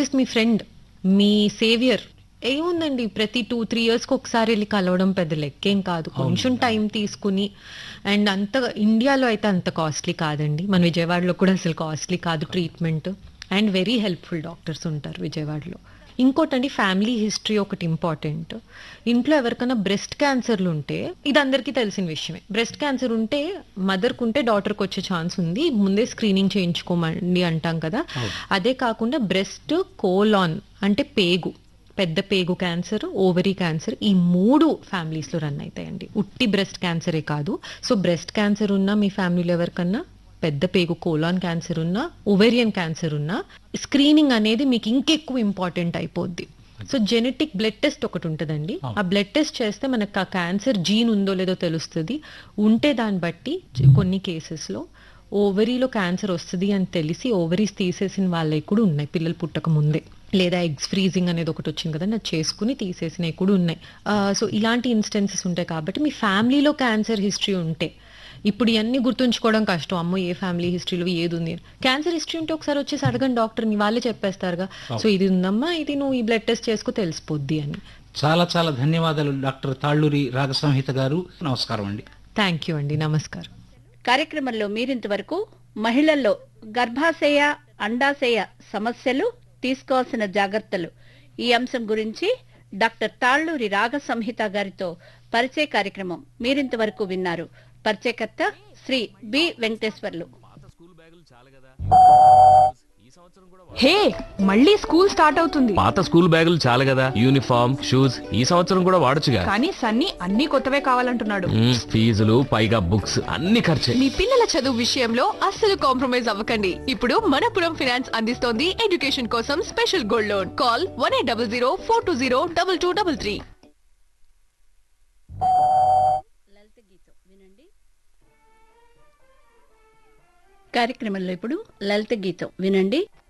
Gynaecologist మీ friend మీ saviour ఏముందండి ప్రతి టూ త్రీ ఇయర్స్కి ఒకసారి వెళ్ళి కలవడం పెద్ద లెక్కేం కాదు కొంచెం టైం తీసుకుని అండ్ అంత ఇండియాలో అయితే అంత కాస్ట్లీ కాదండి మన విజయవాడలో కూడా అసలు కాస్ట్లీ కాదు treatment and very helpful doctors ఉంటారు విజయవాడలో ఇంకోటండి ఫ్యామిలీ హిస్టరీ ఒకటి ఇంపార్టెంట్ ఇంట్లో ఎవరికైనా బ్రెస్ట్ క్యాన్సర్లు ఉంటే ఇది అందరికీ తెలిసిన విషయమే బ్రెస్ట్ క్యాన్సర్ ఉంటే మదర్కి ఉంటే డాటర్కి వచ్చే ఛాన్స్ ఉంది ముందే స్క్రీనింగ్ చేయించుకోమండి అంటాం కదా అదే కాకుండా బ్రెస్ట్ కోలాన్ అంటే పేగు పెద్ద పేగు క్యాన్సర్ ఓవరీ క్యాన్సర్ ఈ మూడు ఫ్యామిలీస్లో రన్ అవుతాయండి ఉట్టి బ్రెస్ట్ క్యాన్సరే కాదు సో బ్రెస్ట్ క్యాన్సర్ ఉన్న మీ ఫ్యామిలీలో ఎవరికన్నా పెద్ద పేగు కోలాన్ క్యాన్సర్ ఉన్నా ఓవేరియన్ క్యాన్సర్ ఉన్నా స్క్రీనింగ్ అనేది మీకు ఇంకెక్కువ ఇంపార్టెంట్ అయిపోద్ది సో జెనెటిక్ బ్లడ్ టెస్ట్ ఒకటి ఉంటుందండి ఆ బ్లడ్ టెస్ట్ చేస్తే మనకు ఆ క్యాన్సర్ జీన్ ఉందో లేదో తెలుస్తుంది ఉంటే దాన్ని బట్టి జ- కొన్ని కేసెస్లో ఓవరీలో క్యాన్సర్ వస్తుంది అని తెలిసి ఓవరీస్ తీసేసిన వాళ్ళవి కూడా ఉన్నాయి పిల్లలు పుట్టక ముందే లేదా ఎగ్స్ ఫ్రీజింగ్ అనేది ఒకటి వచ్చింది కదా అది చేసుకుని తీసేసినవి కూడా ఉన్నాయి సో ఇలాంటి ఇన్స్టెన్సెస్ ఉంటాయి కాబట్టి మీ ఫ్యామిలీలో క్యాన్సర్ హిస్టరీ ఉంటే ఇప్పుడు ఇవన్నీ గుర్తుంచుకోవడం కష్టం అమ్మో ఏ ఫ్యామిలీ హిస్టరీలో ఏది ఉంది అని. క్యాన్సర్ హిస్టరీ ఉంటే ఒకసారి వచ్చేసి అడగండి డాక్టర్ని వాళ్ళే చెప్పేస్తారుగా సో ఇది ఉందమ్మా ఇది నువ్వు ఈ బ్లడ్ టెస్ట్ చేసుకో తెలిసిపోద్ది అని చాలా చాలా ధన్యవాదాలు డాక్టర్ తాళ్ళూరి రాగసంహిత గారు నమస్కారం అండి థ్యాంక్ యూ అండి నమస్కారం కార్యక్రమంలో మీరింతవరకు మహిళల్లో గర్భాశయ అండాశయ సమస్యలు తీసుకోవాల్సిన జాగ్రత్తలు ఈ అంశం గురించి డాక్టర్ తాళ్ళూరి రాగ సంహిత గారితో పరిచయ కార్యక్రమం మీరింతవరకు విన్నారు పరిచయకర్త శ్రీ బి వెంకటేశ్వర్లు హే మళ్ళీ స్కూల్ స్టార్ట్ అవుతుంది పాత స్కూల్ బ్యాగులు చాలు కదా యూనిఫామ్ షూస్ ఈ సంవత్సరం కూడా వాడొచ్చుగా కానీ సన్నీ అన్ని కొత్తవే కావాలంటున్నాడు మ్మ్, ఫీజులు పైగా బుక్స్ అన్ని ఖర్చే మీ పిల్లల చదువు విషయంలో అస్సలు కాంప్రమైజ్ అవ్వకండి ఇప్పుడు మనపురం ఫినాన్స్ అందిస్తోంది ఎడ్యుకేషన్ కోసం special gold loan call one eight double zero four two zero double two double three కార్యక్రమంలో ఇప్పుడు లలిత గీతం వినండి